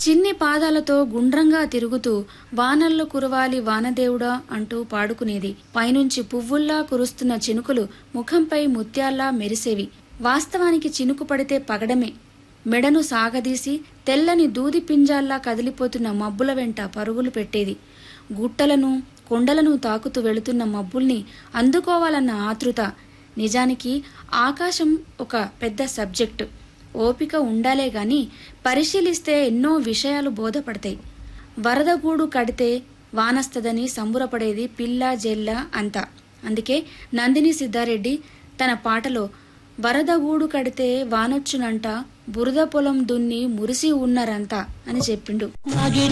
చిన్ని పాదాలతో గుండ్రంగా తిరుగుతూ వానల్లో కురవాలి వానదేవుడా అంటూ పాడుకునేది పైనుంచి పువ్వుల్లా కురుస్తున్న చినుకులు ముఖంపై ముత్యాల్లా మెరిసేవి వాస్తవానికి చినుకు పడితే పగడమే మెడను సాగదీసి తెల్లని దూది పింజాల్లా కదిలిపోతున్న మబ్బుల వెంట పరుగులు పెట్టేది గుట్టలను కొండలను తాకుతూ వెళుతున్న మబ్బుల్ని అందుకోవాలన్న ఆతృత నిజానికి ఆకాశం ఒక పెద్ద సబ్జెక్టు ఓపిక ఉండాలే గాని పరిశీలిస్తే ఎన్నో విషయాలు బోధపడతాయి వరదగూడు కడితే వానస్తదని సంబురపడేది పిల్ల జెల్ల అంతా అందుకే నందిని సిద్ధారెడ్డి తన పాటలో వరదగూడు కడితే వానొచ్చునంట బురద పొలం దున్ని మురిసి ఉన్నరంతా అని చెప్పిండు